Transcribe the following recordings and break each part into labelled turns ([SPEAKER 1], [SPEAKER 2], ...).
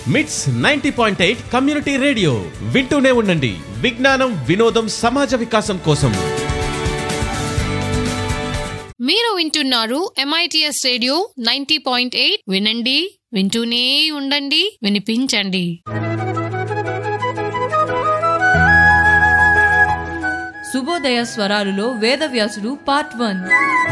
[SPEAKER 1] మిట్స్ ninety point eight community radio వింటూనే ఉండండి విజ్ఞానం వినోదం సమాజ వికాసం కోసం
[SPEAKER 2] మీరు వింటున్నారు MITS radio ninety point eight వినండి వింటూనే ఉండండి వినిపించండి
[SPEAKER 3] శుభోదయ స్వరాలులో వేదవ్యాసుడు పార్ట్ వన్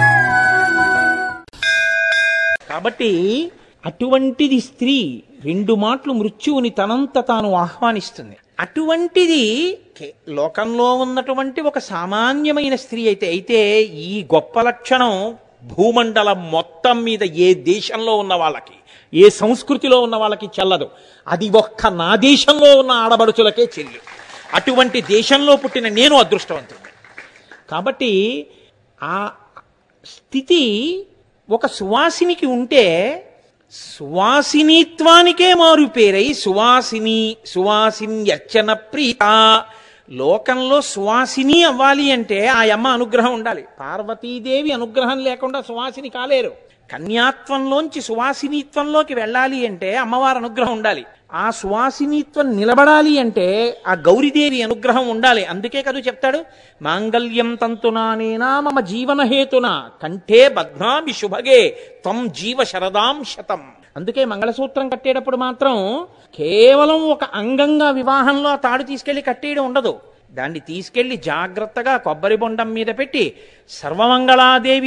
[SPEAKER 4] కాబట్టి అటువంటిది స్త్రీ రెండు మాటలు మృత్యువుని తనంత తాను ఆహ్వానిస్తుంది అటువంటిది కే- లోకంలో ఉన్నటువంటి ఒక సామాన్యమైన స్త్రీ అయితే అయితే ఈ గొప్ప లక్షణం భూమండలం మొత్తం మీద ఏ దేశంలో ఉన్న వాళ్ళకి ఏ సంస్కృతిలో ఉన్న వాళ్ళకి చెల్లదు అది ఒక్క నా దేశంలో ఉన్న ఆడబడుచులకే చెల్లు అటువంటి దేశంలో పుట్టిన నేను అదృష్టవంతుడిని కాబట్టి ఆ స్థితి ఒక సువాసినికి ఉంటే సువాసినిత్వానికే మారు పేరై సువాసిని సువాసిన్యర్చన ప్రీత లోకంలో సువాసిని అవ్వాలి అంటే ఆ అమ్మ అనుగ్రహం ఉండాలి పార్వతీదేవి అనుగ్రహం లేకుండా సువాసిని కాలేరు కన్యాత్వంలోంచి సువాసినిత్వంలోకి వెళ్ళాలి అంటే అమ్మవారి అనుగ్రహం ఉండాలి ఆ సువాసినిత్వం నిలబడాలి అంటే ఆ గౌరీదేవి అనుగ్రహం ఉండాలి అందుకే కదా చెప్తాడు మాంగళ్యం తంతునానేనా మమ జీవనహేతున కంఠే బధ్నామి శుభగే త్వం జీవ శరదాం శతం అందుకే మంగళసూత్రం కట్టేటప్పుడు మాత్రం కేవలం ఒక అంగంగా వివాహంలో ఆ తాడు తీసుకెళ్లి కట్టేయడం ఉండదు దాన్ని తీసుకెళ్లి జాగ్రత్తగా కొబ్బరి బొండం మీద పెట్టి సర్వమంగళాదేవి